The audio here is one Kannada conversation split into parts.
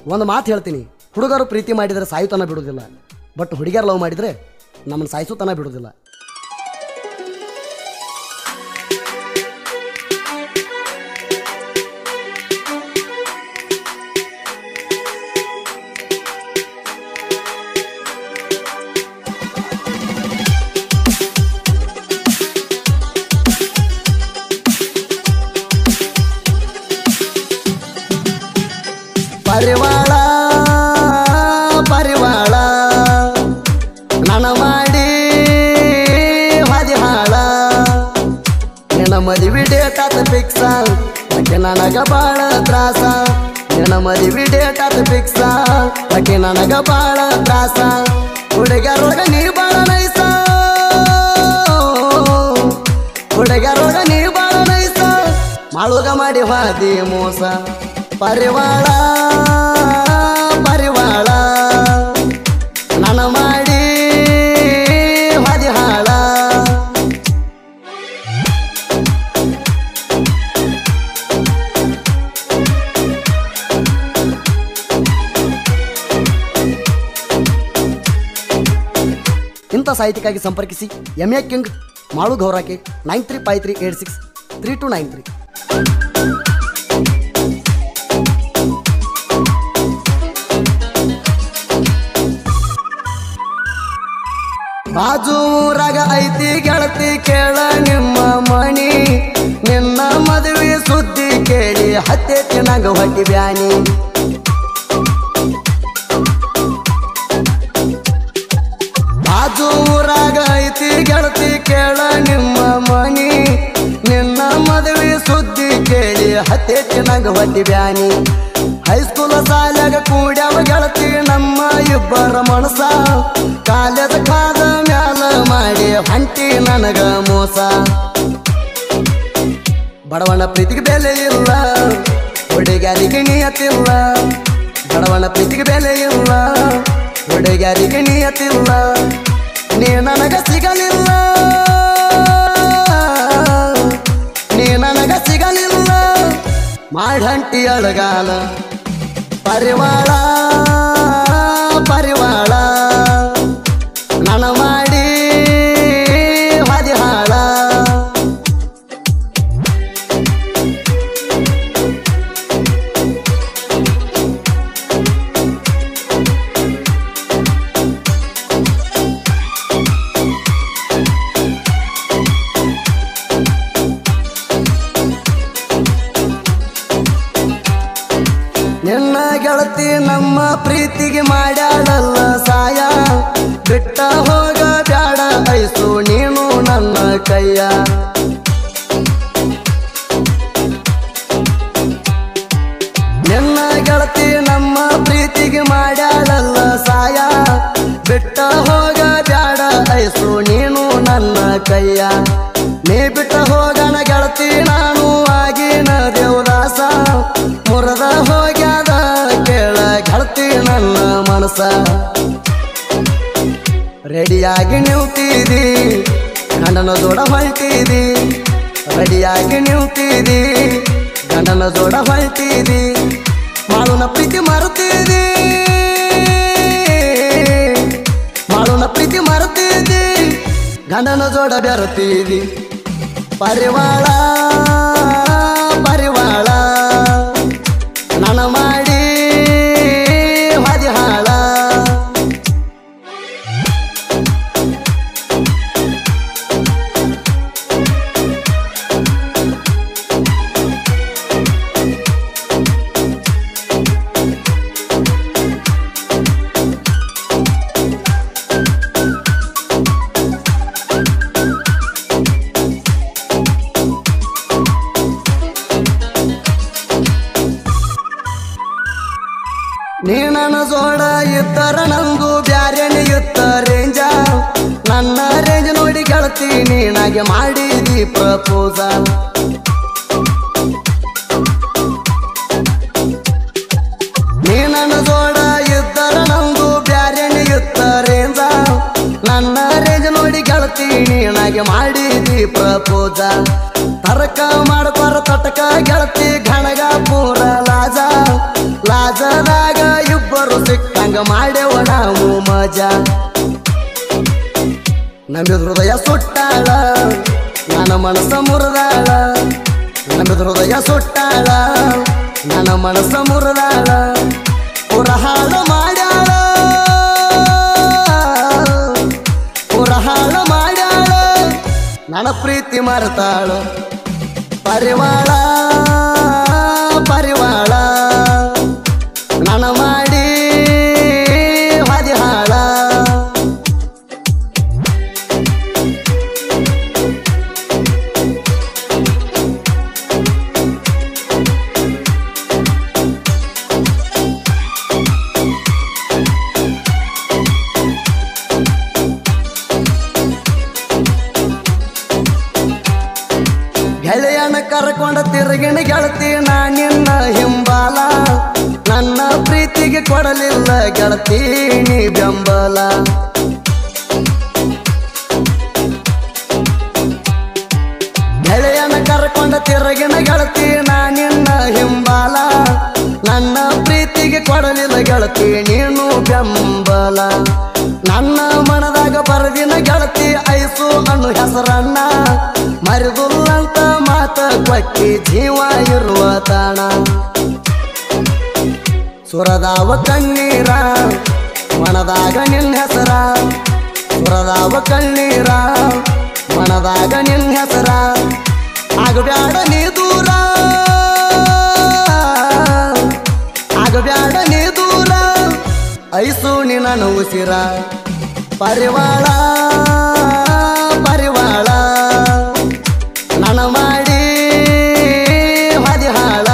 ಒಂದು ಮಾತು ಹೇಳ್ತೀನಿ ಹುಡುಗರು ಪ್ರೀತಿ ಮಾಡಿದರೆ ಸಾಯುತನ ಬಿಡುವುದಿಲ್ಲ ಬಟ್ ಹುಡುಗಿಯರು ಲವ್ ಮಾಡಿದರೆ ನಮ್ಮನ್ನು ಸಾಯಿಸುತನ ಬಿಡುವುದಿಲ್ಲ ಪರಿವಾಳ ಪರಿವಾಳ ನನ್ನ ಮಾಡಿ ಹದಿಹಾಳ ನಿನ್ನ ಮದುವೆ ಡೇಟ್ ಆತ ಫಿಕ್ಸ ಬಕ್ಕೆ ನನಗ ಬಾಳ ತ್ರಾಸ ನಿನ್ನ ಮದುವೆ ಡೇಟ್ ಆತ ಫಿಕ್ಸ ಬಕ್ಕೆ ನನಗ ಬಾಳ ತ್ರಾಸ ಹುಡುಗರೊಳಗ ನೀ ಬಾಳ ನೈಸ ಹುಡುಗರೊಳಗ ನೀ ಬಾಳ ನೈಸ ಮಾಳುಗ ಮಾಡಿ ಹಾದಿ ಮೋಸ ಪರಿವಾಳ ಪರಿವಾಳ ನನ್ನ ಮಾಡಿ ಹದಿಹಾಳ ಇಂಥ ಸಾಹಿತ್ಯಕ್ಕಾಗಿ ಸಂಪರ್ಕಿಸಿ ಎಂ ಎ ಕಿಂಗ್ ಮಾಳು ಗೌರಾಕೆ nine three five three eight six three two nine three ಬಾಜು ಊರಾಗ ಐತಿ ಗೆಳತಿ ಕೇಳ ನಿಮ್ಮ ಮಣಿ ನಿನ್ನ ಮದುವೆ ಸುದ್ದಿ ಕೇಳಿ ಹತ್ತೆತ್ತಿ ನಂಗ ಹೊಟ್ಟಿ ಬ್ಯಾನಿ ಬಾಜು ಊರಾಗ ಐತಿ ಗೆಳತಿ ಕೇಳ ನಿಮ್ಮ ಮಣಿ ನಿನ್ನ ಮದುವೆ ಸುದ್ದಿ ಕೇಳಿ ಹತ್ತೆತ್ತಿ ನಂಗ ಹೊಟ್ಟಿ ಬ್ಯಾನಿ ಹೈಸ್ಕೂಲ್ ಸಾಲಾಗ ಕೂಡ್ಯಾವ ಗೆಳತಿ ನಮ್ಮ ಇಬ್ಬರ ಮನಸ ಕಾಲೇಜ್ ಕಾದ ಮ್ಯಾಲ ಮಾಡಿ ಹೊಂಟಿ ನನಗ ಮೋಸ ಬಡವನ ಪ್ರೀತಿಗೆ ಬೆಲೆ ಇಲ್ಲ ಹುಡುಗ್ಯಾರಿಗೆ ನಿಯತಿಲ್ಲ ಬಡವನ ಪ್ರೀತಿಗೆ ಬೆಲೆ ಇಲ್ಲ ಹುಡುಗ್ಯಾರಿಗೆ ನಿಯತಿಲ್ಲ ನೀ ನನಗ ಸಿಗಲಿಲ್ಲ ನೀ ನನಗ ಸಿಗಲಿಲ್ಲ ಮಾಡಂಟಿ ಅಳಗಾಲ ಪರಿವಾಳ ಪರಿವಾಳ ನನ್ನ ಮಾಡಿ ಹದಿಹಾಳ ನಿನ್ನ ಗೆಳತಿ ನಮ್ಮ ಪ್ರೀತಿಗೆ ಮಾಡ್ಯಾಳಲ್ಲ ಸಾಯ ಬಿಟ್ಟ ಹೋಗ ಬ್ಯಾಡ ಐಸು ನೀನು ನನ್ನ ಕೈಯ ನಿನ್ನ ಗೆಳತಿ ನಮ್ಮ ಪ್ರೀತಿಗೆ ಮಾಡ್ಯಾಳಲ್ಲ ಸಾಯ ಬಿಟ್ಟ ಹೋಗ ಬ್ಯಾಡ ಐಸು ನೀನು ನನ್ನ ಕೈಯ ನೀ ಬಿಟ್ಟ ಹೋಗಣ ಗೆಳತಿ ನಾನು ಆಗಿನ ದೇವದಾಸ ಮುರದ ಹೋಗ್ಯಾದ ಕೇಳ ಗೆಳತಿ ನನ್ನ ಮನಸ ರೆಡಿಯಾಗಿ ನಿಲ್ತಿದಿ ಗಂಡನ ಜೋಡ ಹೊಳ್ತಿದಿ ರೆಡಿಯಾಗಿ ನಿಲ್ತಿದಿ ಗಂಡನ ಜೋಡ ಹೊಳ್ತಿದಿ ಮಾಳುನ ಪ್ರೀತಿ ಮರುತ್ತಿದಿ ಮಾಳುನ ಪ್ರೀತಿ ಮರುತ್ತಿದಿ ಗಂಡನ ಜೋಡ ಬೆರತಿದಿ ಪರಿವಾಳ ಪರಿವಾಳ ನನ್ನ ಮಾಡಿ ಹದಿಹಾಳ ನೀ ನನ್ನ ಜೋಡ ಇದ್ದರ ನಂದು ಬ್ಯಾರೆನೆ ಇತ್ತ ರೇಂಜ ನನ್ನ ರೇಂಜ್ ನೋಡಿ ಗೆಳತಿ ನೀನಾಗೆ ಮಾಡಿದಿ ಪ್ರಪೋಸಲ್ ನೀ ನನ್ನ ಜೋಡ ಇದ್ದರ ನಂದು ಬ್ಯಾರೆನೆ ಇತ್ತ ರೇಂಜ ನನ್ನ ರೇಂಜ್ ನೋಡಿ ಗೆಳತಿ ನೀನಾಗೆ ಮಾಡಿದಿ ಪ್ರಪೋಸ ತರಕ ಮಾಡ್ಕೊರ ತಟಕ ಗೆಳತಿ ಘನಗ ಪೂರ ಲಾಜ ಲಾಜ ಜೀವನದಾಗ ಇಬ್ಬರು ಸಿಕ್ಕಂಗ ಮಾಡ್ಯವ ನಾವು ಮಜಾ ನಂಬಿದ ಹೃದಯ ಸುಟ್ಟಾಳ ನನ್ನ ಮನಸ್ಸ ಮುರಿದಾಳ ನಂಬಿದ ಹೃದಯ ಸುಟ್ಟಾಳ ನನ್ನ ಮನಸ್ಸ ಮುರಿದಾಳ ಪುರ ಹಾಳು ಮಾಡ್ಯಾಳ ಪುರ ಹಾಳು ಮಾಡ್ಯಾಳ ನನ್ನ ಪ್ರೀತಿ ಮರೆತಾಳ ಪರಿವಾಳ ಪರಿವಾಳ ನನ್ನ ಮಾಡಿ ಹದಿಹಾಳ ಗೆಳೆಯನ ಕರ್ಕೊಂಡ ತಿರುಗಿನ ಗೆಳತಿ ನಾ ನಿನ್ನ ಹಿಂಬಾಲ ನನ್ನ ಪ್ರೀತಿಗೆ ಕೊಡಲಿಲ್ಲ ಗೆಳತಿ ನೀ ಬೆಂಬಲ ಗೆಳೆಯನ ಕರ್ಕೊಂಡ ತಿರುಗಿನ ಗೆಳತಿ ನಾ ನಿನ್ನ ಹಿಂಬಾಲ ನನ್ನ ಪ್ರೀತಿಗೆ ಕೊಡಲಿಲ್ಲ ಗೆಳತಿ ನೀನು ಬೆಂಬಲ ನನ್ನ ಮನದಾಗ ಬರದಿನ ಗೆಳತಿ ಐಸು ಅನ್ನು ಹೆಸರನ್ನ ಮರಿದುಲ್ಲಂತ ಮಾತ ಕೊಟ್ಟಿ ಜೀವ ಇರುವ ತಾಣ ಸುರದಾವ ಕಣ್ಣೀರ ಮನದಾಗ ನಿನ್ನ ಹೆಸರ ಸುರದಾವ ಕಣ್ಣೀರ ಮನದಾಗ ನಿನ್ನ ಹೆಸರ ಆಗಬ್ಯಾಡ ನೀ ದೂರ ಆಗಬ್ಯಾಡ ನೀ ದೂರ ಐಸು ನಿನ್ನ ಉಸಿರ ಪರಿವಾಳ ಪರಿವಾಳ ನನ್ನ ಮಾಡಿ ಹದಿಹಾಳ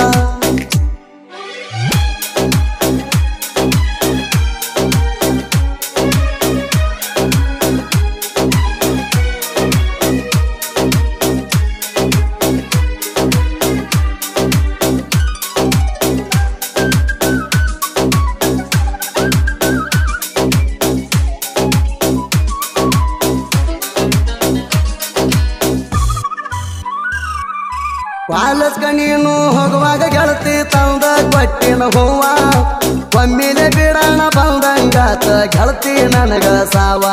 ಪಾಲಸ್ಕ ನೀನು ಹೋಗುವಾಗ ಗೆಳತಿ ತಂದ ಕೊಟ್ಟಿನ ಹೂವ ಒಮ್ಮಿಲೆ ಬಿಡಣ ಬಂದಂಗಾತ ಗೆಳತಿ ನನಗ ಸಾವ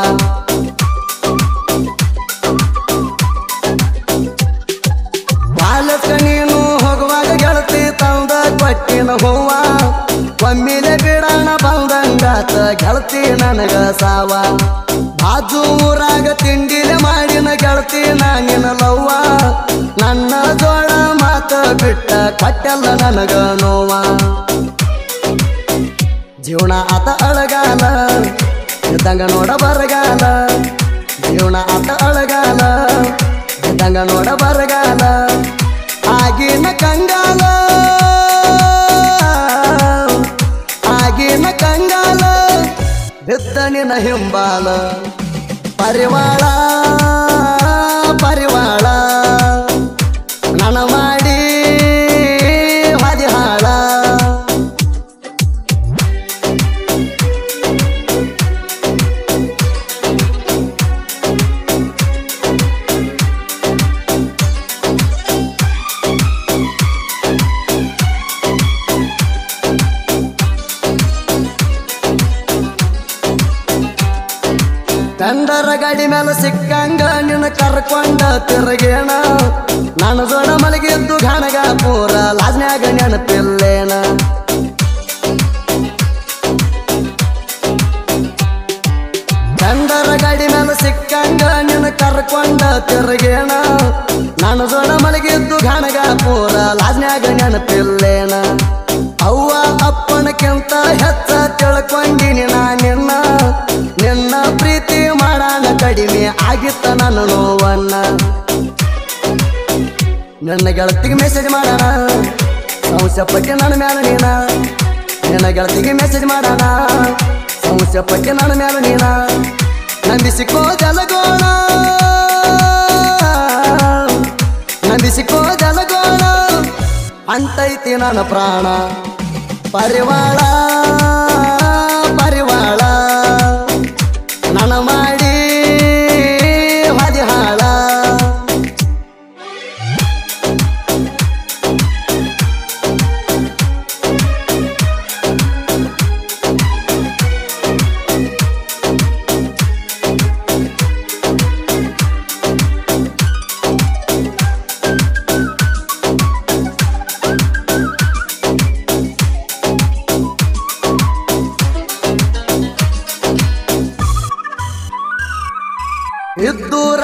ಪಾಲಸ್ಕ ನೀನು ಹೋಗುವಾಗ ಗೆಳತಿ ತಂದ ಕೊಟ್ಟಿನ ಹೂವ ಒಮ್ಮಿಲೆ ಬಿಡಣ ಬಂದಂಗಾತ ಗೆಳತಿ ನನಗ ಸಾವ ಬಾಜು ಊರಾಗ ತಿಂಡಿಲೆ ಮಾಡಿನ ಗೆಳತಿ ನಾನಿನ ಲವ್ವ ನನ್ನ ಜೋಳ ಮಾತ ಬಿಟ್ಟ ಕೊಟ್ಟಲ್ಲ ನನಗ ನೋವ ಜೀವನ ಆತ ಅಳಗಾಲ ಇದ್ದಂಗ ನೋಡ ಬರಗಾಲ ಜೀವನ ಆತ ಅಳಗಾಲ ಇದ್ದಂಗ ನೋಡ ಬರಗಾಲ ಆಗಿನ ಕಂಗಾಲ ಆಗಿನ ಕಂಗಾಲ ಬಿದ್ದ ನಿನ್ನ ಹಿಂಬಾಲ ಪರಿವಾಳ ಪರಿವಾಳ ನನ್ನ ಮಾಡಿ ಹದಿಹಾಳ ಕಂಡರ ಗಾಡಿ ಮೇಲೆ ಸಿಕ್ಕಂಗ ನಿನ್ನ ಕರ್ಕೊಂಡ ತಿರುಗೇಣ ನಾನು ಜೋಡ ಮಲಗಿದ್ದು ಘನಗ ಪೂರ ಲಾಜ್ನ್ಯಾಗ ನೆನಪಿಲ್ಲೇನ ಕಂಡರ ಗಾಡಿ ಮೇಲೆ ಸಿಕ್ಕಂಗ ನಿನ್ನ ಕರ್ಕೊಂಡ ತಿರುಗೇಣ ನಾನು ಜೋಡ ಮಲಗಿದ್ದು ಘನಗ ಪೂರ ಲಾಜ್ನ್ಯಾಗ ನೆನಪಿಲ್ಲೇನ ಅವ್ವ ಅಪ್ಪನಕ್ಕಿಂತ ಹೆಚ್ಚ ತಿಳ್ಕೊಂಡಿನಿ ನಾ ನಿನ್ನ ನಿನ್ನ ಪ್ರೀತಿ ಮಾಡಾನ ಕಡಿಮೆ ಆಗಿತ್ತ ನನ್ನ ನೋವನ್ನ ನನ್ನ ಗೆಳತಿಗೆ ಮೆಸೇಜ್ ಮಾಡೋಣ ಸಂಶಯ ಪಟ್ಟಿ ನನ್ನ ಮ್ಯಾಲ ನೀನ ನಿನ್ನ ಗೆಳತಿಗೆ ಮೆಸೇಜ್ ಮಾಡೋಣ ಸಂಶಯ ಪಟ್ಟಿ ನನ್ನ ಮ್ಯಾಲ ನೀನ ನಂಬಿಸಿಕೋ ಜಲಗೋಣ ನಂಬಿಸಿಕೋ ಜಲಗೋಣ ಅಂತೈತಿ ನನ್ನ ಪ್ರಾಣ ಪರಿವಾಳ ಪರಿವಾಳ ನನ್ನ ಮಾಡಿ ಹದಿಹಾಳ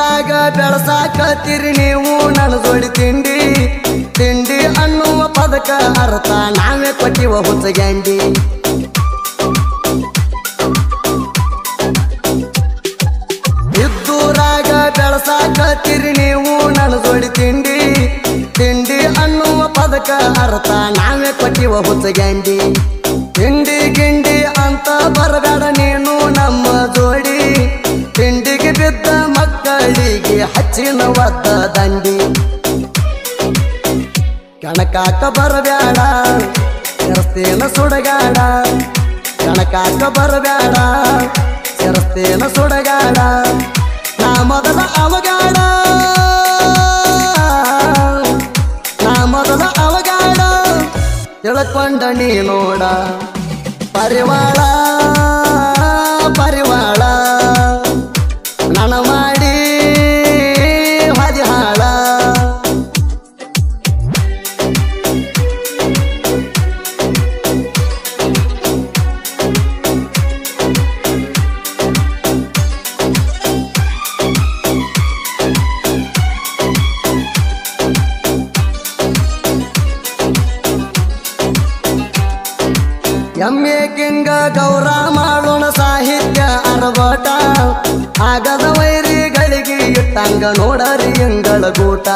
ಇದ್ದೂರಾಗ ಬೆಳಸಾಕತ್ತೀರಿ ನೀವು ನನ್ನ ಜೋಡಿ ತಿಂಡಿ ತಿಂಡಿ ಅನ್ನುವ ಪದಕ ಅರ್ಥ ನಾವೇ ಕೊಟ್ಟಿವ ಹುಚ್ಚಗ್ಯಾಂಡಿ ಇದ್ದೂರಾಗ ಬೆಳಸಾಕತ್ತೀರಿ ನೀವು ನನ್ನ ಜೋಡಿ ತಿಂಡಿ ತಿಂಡಿ ಅನ್ನುವ ಪದಕ ಅರ್ಥ ನಾವೇ ಕೊಟ್ಟಿವ ಹುಚ್ಚಗ್ಯಾಂಡಿ ತಿಂಡಿ ಗಿಂಡಿ ಅಂತ ಬರಬೇಡ ನೀನು ನಮ್ಮ ಜೋಡಿ ತಿಂಡಿಗೆ ಬಿದ್ದ ಮಕ್ಕಳಿಗೆ ಹಚ್ಚಿನ ಒದ್ದ ದಂಡಿ ಕಣಕಾಕ ಬರಬೇಡ ಸೆರಸ್ತೇನ ಸುಡಗಾಡ ಕಣಕಾಕ ಬರಬೇಡ ಸೆರಸ್ತೇನ ಸುಡಗಾಡ ನಾ ಮೊದಲ ಅವಗಾಡ ನಾ ಮೊದಲ ಅವಗಾಡ ತಿಳ್ಕೊಂಡ ನೀ ನೋಡ ಪರಿವಾಳ ಪರಿವಾಳ ನನ್ನ ಮಾಡಿ ಹದಿಹಾಳ ಎಮ್ಮೆ ಕಿಂಗ ಗೌರ ಮಾಡೋಣ ಸಾಹಿತ್ಯ ಅರಬಾಟ ಆಗದ ವೈರಿಗಳಿಗೆ ಇಟ್ಟಂಗ ನೋಡರಿ ಎಂಗಳ ಗೂಟ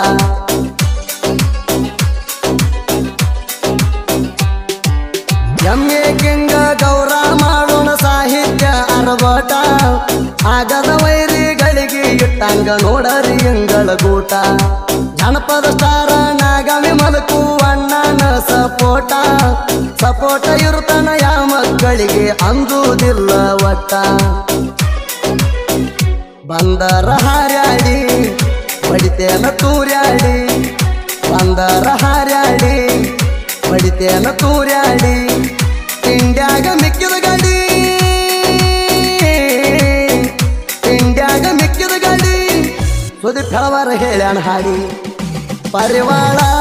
ಎಮ್ಮೆ ಕಿಂಗ ಗೌರ ಮಾಡೋಣ ಸಾಹಿತ್ಯ ಅರಬಾಟ ಆಗದ ವೈರಿಗಳಿಗೆ ಇಟ್ಟಂಗ ನೋಡರಿ ಎಂಗಳ ಗೂಟ ಜನಪದ ಸ್ಟಾರ ನಾಗಮಿ ಮಲಕು ಅಣ್ಣನ ಸಪೋಟ ಸಪೋಟ ಇರುತ್ತಾನ ಯಾ ಮಕ್ಕಳಿಗೆ ಅಂದುವುದಿಲ್ಲ ಒಟ್ಟ ಬಂದರ ಹಾರ್ಯಾಡಿ ಬಡಿತೇನ ತೂರ್ಯಾಡಿ ಬಂದರ ಹಾರ್ಯಾಡಿ ಬಡಿತೇನ ತೂರ್ಯಾಡಿ ತಿಂಡ್ಯಾಗ ಮಿಕ್ಕಿದ ಗಡಿ ತಿಂಡ್ಯಾಗ ಮಿಕ್ಕಿದ ಗಡಿ ಸುದಿ ಫಳವರ ಹೇಳ್ಯಾಣ ಹಾಡಿ ಪರಿವಾಳ